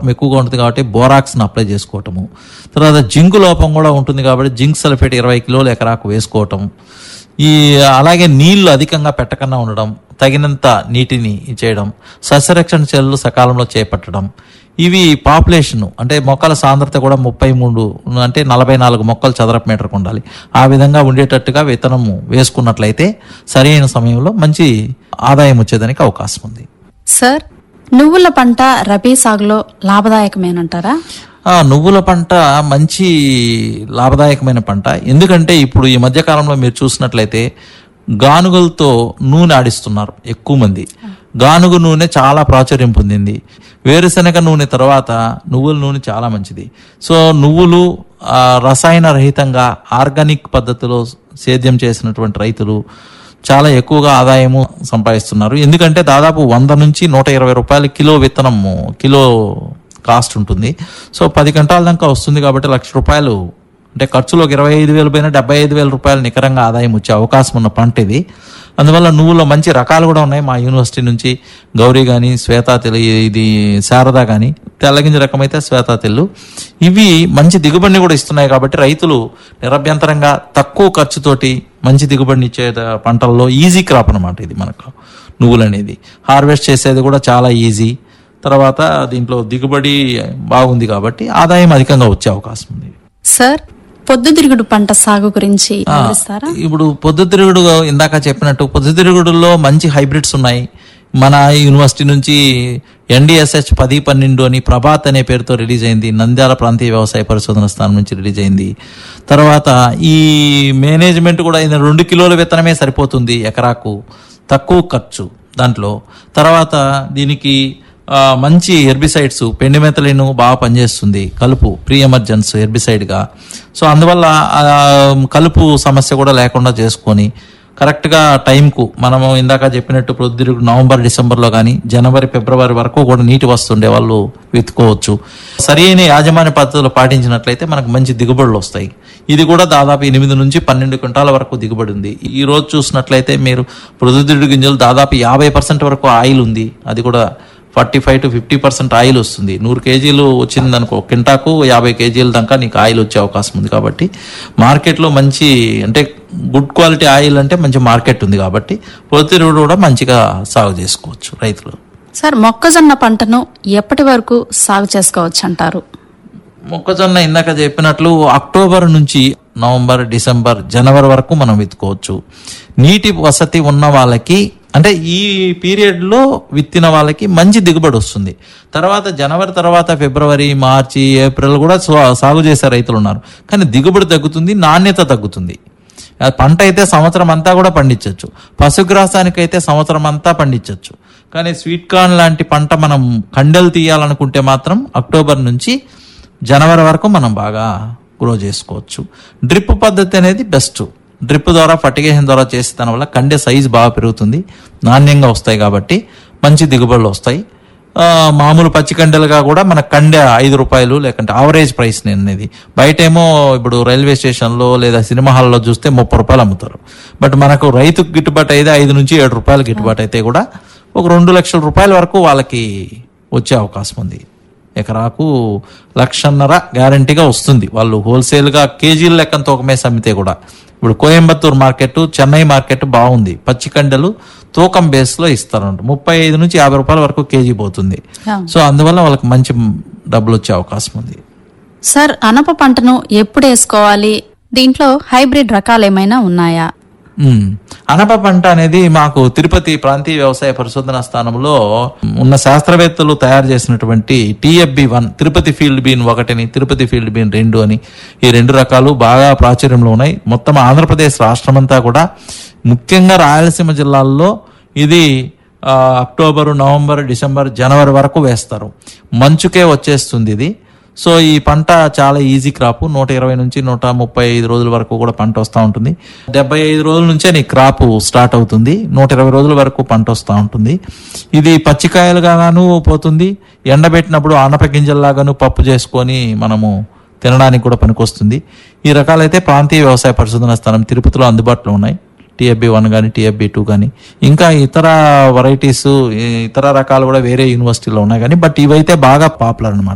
ఎక్కువగా ఉంటుంది కాబట్టి బోరాక్స్ని అప్లై చేసుకోవటము తర్వాత జింక్ లోపం కూడా ఉంటుంది కాబట్టి జింక్ సల్ఫేట్ ఇరవై కిలోలు ఎకరాకు వేసుకోవటం ఈ అలాగే నీళ్లు అధికంగా పెట్టకుండా ఉండడం తగినంత నీటిని చేయడం సస్యరక్షణ చర్యలు సకాలంలో చేపట్టడం ఇవి పాపులేషన్ అంటే మొక్కల సాంద్రత కూడా ముప్పై మూడు అంటే నలభై నాలుగు మొక్కలు చదరపు మీటర్కు ఉండాలి ఆ విధంగా ఉండేటట్టుగా విత్తనము వేసుకున్నట్లయితే సరైన సమయంలో మంచి ఆదాయం వచ్చేదానికి అవకాశం ఉంది సార్ నువ్వుల పంట రబీ సాగులో లాభదాయకమేనంటారా ఆ నువ్వుల పంట మంచి లాభదాయకమైన పంట ఎందుకంటే ఇప్పుడు ఈ మధ్య కాలంలో మీరు చూసినట్లయితే గానుగలతో నూనె ఆడిస్తున్నారు ఎక్కువ మంది గానుగ నూనె చాలా ప్రాచుర్యం పొందింది వేరుశనగ నూనె తర్వాత నువ్వుల నూనె చాలా మంచిది సో నువ్వులు ఆ, రసాయన రహితంగా ఆర్గానిక్ పద్ధతిలో సేద్యం చేసినటువంటి రైతులు చాలా ఎక్కువగా ఆదాయము సంపాదిస్తున్నారు ఎందుకంటే దాదాపు వంద నుంచి నూట ఇరవై రూపాయల కిలో విత్తనము కిలో కాస్ట్ ఉంటుంది సో పది గంటల దాకా వస్తుంది కాబట్టి లక్ష రూపాయలు అంటే ఖర్చులో ఒక ఇరవై ఐదు వేలు పైన డెబ్బై ఐదు వేల రూపాయలు నికరంగా ఆదాయం వచ్చే అవకాశం ఉన్న పంట ఇది అందువల్ల నువ్వులో మంచి రకాలు కూడా ఉన్నాయి మా యూనివర్సిటీ నుంచి గౌరీ కానీ శ్వేతా తెలు ఇది శారద కానీ తెల్లగింజ రకమైతే శ్వేతా తెల్లు ఇవి మంచి దిగుబడిని కూడా ఇస్తున్నాయి కాబట్టి రైతులు నిరభ్యంతరంగా తక్కువ ఖర్చుతోటి మంచి దిగుబడిని ఇచ్చే పంటల్లో ఈజీ క్రాప్ అనమాట ఇది మనకు నువ్వులు అనేది హార్వెస్ట్ చేసేది కూడా చాలా ఈజీ తర్వాత దీంట్లో దిగుబడి బాగుంది కాబట్టి ఆదాయం అధికంగా వచ్చే అవకాశం ఉంది సార్ పొద్దుతిరుగుడు పంట సాగు గురించి ఆ, వివరిస్తారా ఇప్పుడు పొద్దుతిరుగుడు ఇందాక చెప్పినట్టు పొద్దుతిరుగుడులో మంచి హైబ్రిడ్స్ ఉన్నాయి మన యూనివర్సిటీ నుంచి ఎన్డిఎస్హెచ్ పది పన్నెండు అని ప్రభాత్ అనే పేరుతో రిలీజ్ అయింది నంద్యాల ప్రాంతీయ వ్యవసాయ పరిశోధన స్థానం నుంచి రిలీజ్ అయింది తర్వాత ఈ మేనేజ్మెంట్ కూడా ఇది రెండు కిలోల విత్తనమే సరిపోతుంది ఎకరాకు తక్కువ ఖర్చు దాంట్లో తర్వాత దీనికి ఆ, మంచి హెర్బిసైడ్స్ పెండిమెథలిన్ బాగా పనిచేస్తుంది కలుపు ప్రీ ఎమర్జెన్స్ హెర్బిసైడ్గా సో అందువల్ల ఆ, కలుపు సమస్య కూడా లేకుండా చేసుకొని కరెక్ట్గా టైంకు మనము ఇందాక చెప్పినట్టు ప్రొద్దురు నవంబర్ డిసెంబర్లో కానీ జనవరి ఫిబ్రవరి వరకు కూడా నీటి వస్తుండే వాళ్ళు విత్తుకోవచ్చు సరైన యాజమాన్య పద్ధతులు పాటించినట్లయితే మనకు మంచి దిగుబడులు వస్తాయి ఇది కూడా దాదాపు ఎనిమిది నుంచి పన్నెండు క్వింటాల వరకు దిగుబడి ఉంది ఈ రోజు చూసినట్లయితే మీరు ప్రొద్దుతిరుడు గింజలు దాదాపు యాభై పర్సెంట్ వరకు ఆయిల్ ఉంది అది కూడా forty five to fifty percent oil వస్తుంది నూరు కేజీలు వచ్చిందనుకో కింటాకు యాభై కేజీల దాకా నీకు ఆయిల్ వచ్చే అవకాశం ఉంది కాబట్టి మార్కెట్లో మంచి అంటే గుడ్ క్వాలిటీ ఆయిల్ అంటే మంచి మార్కెట్ ఉంది కాబట్టి పొద్దుతిరుగుడు కూడా మంచిగా సాగు చేసుకోవచ్చు రైతులు సార్ మొక్కజొన్న పంటను ఎప్పటి వరకు సాగు చేసుకోవచ్చు అంటారు మొక్కజొన్న ఇందాక చెప్పినట్లు అక్టోబర్ నుంచి నవంబర్ డిసెంబర్ జనవరి వరకు మనం విత్తుకోవచ్చు నీటి వసతి ఉన్న వాళ్ళకి అంటే ఈ పీరియడ్ లో విత్తిన వాళ్ళకి మంచి దిగుబడి వస్తుంది తర్వాత జనవరి తర్వాత ఫిబ్రవరి మార్చి ఏప్రిల్ కూడా సా- సాగు చేసే రైతులు ఉన్నారు కానీ దిగుబడి తగ్గుతుంది నాణ్యత తగ్గుతుంది ఆ పంట అయితే సంవత్సరం అంతా కూడా పండించవచ్చు పశుగ్రాసానికి అయితే సంవత్సరం అంతా పండించవచ్చు కానీ స్వీట్ కార్న్ లాంటి పంట మనం కండెలు తీయాలనుకుంటే మాత్రం అక్టోబర్ నుంచి జనవరి వరకు మనం బాగా గ్రో చేసుకోవచ్చు డ్రిప్ పద్ధతి అనేది బెస్ట్ డ్రిప్ ద్వారా ఫర్టిగేషన్ ద్వారా చేసే దాని వల్ల కండె సైజ్ బాగా పెరుగుతుంది నాణ్యంగా వస్తాయి కాబట్టి మంచి దిగుబడులు వస్తాయి ఆ, మామూలు పచ్చి కండెలుగా కూడా మన కండె ఐదు రూపాయలు లేకుంటే ఆవరేజ్ ప్రైస్ అనేది బయట ఏమో ఇప్పుడు రైల్వే స్టేషన్లో లేదా సినిమా హాల్లో చూస్తే ముప్పై రూపాయలు అమ్ముతారు బట్ మనకు రైతుకు గిట్టుబాటు అయితే ఐదు నుంచి ఏడు రూపాయలు గిట్టుబాటు అయితే కూడా ఒక రెండు లక్షల రూపాయల వరకు వాళ్ళకి వచ్చే అవకాశం ఉంది ఎకరాకు లక్షన్నర గ్యారంటీగా వస్తుంది వాళ్ళు హోల్సేల్గా కేజీల లెక్కన తూకమేసి అమ్మితే కూడా ఇప్పుడు కోయంబత్తూరు మార్కెట్ చెన్నై మార్కెట్ బాగుంది పచ్చి కండెలు తూకం బేస్లో ఇస్తారంట ముప్పై ఐదు నుంచి యాభై రూపాయల వరకు కేజీ పోతుంది అవును. సో అందువల్ల వాళ్ళకి మంచి డబ్బులు వచ్చే అవకాశం ఉంది సార్ అనప పంటను ఎప్పుడు వేసుకోవాలి దీంట్లో హైబ్రిడ్ రకాలు ఏమైనా ఉన్నాయా ఉమ్. అనప పంట అనేది మాకు తిరుపతి ప్రాంతీయ వ్యవసాయ పరిశోధన స్థానంలో ఉన్న శాస్త్రవేత్తలు తయారు చేసినటువంటి TFB one Tirupati field bean ఒకటిని తిరుపతి ఫీల్డ్ బీన్ రెండు అని ఈ రెండు రకాలు బాగా ప్రాచుర్యంలో ఉన్నాయి మొత్తం ఆంధ్రప్రదేశ్ రాష్ట్రమంతా కూడా ముఖ్యంగా రాయలసీమ జిల్లాల్లో ఇది ఆ, అక్టోబరు నవంబర్ డిసెంబర్ జనవరి వరకు వేస్తారు మంచుకే వచ్చేస్తుంది ఇది సో ఈ పంట చాలా ఈజీ క్రాప్ నూట ఇరవై నుంచి నూట ముప్పై ఐదు రోజుల వరకు కూడా పంట వస్తూ ఉంటుంది డెబ్బై ఐదు రోజుల నుంచే నీ క్రాప్ స్టార్ట్ అవుతుంది నూట ఇరవై రోజుల వరకు పంట వస్తూ ఉంటుంది ఇది పచ్చికాయలుగాను పోతుంది ఎండబెట్టినప్పుడు ఆనప గింజల్లాగాను పప్పు చేసుకొని మనము తినడానికి కూడా పనికొస్తుంది ఈ రకాలైతే ప్రాంతీయ వ్యవసాయ పరిశోధన స్థానం తిరుపతిలో అందుబాటులో ఉన్నాయి టిఎఫ్బి వన్ కానీ టిఎఫ్బి టూ కానీ ఇంకా ఇతర వెరైటీస్ ఇతర రకాలు కూడా వేరే యూనివర్సిటీలో ఉన్నాయి కానీ బట్ ఇవైతే బాగా పాపులర్ అనమాట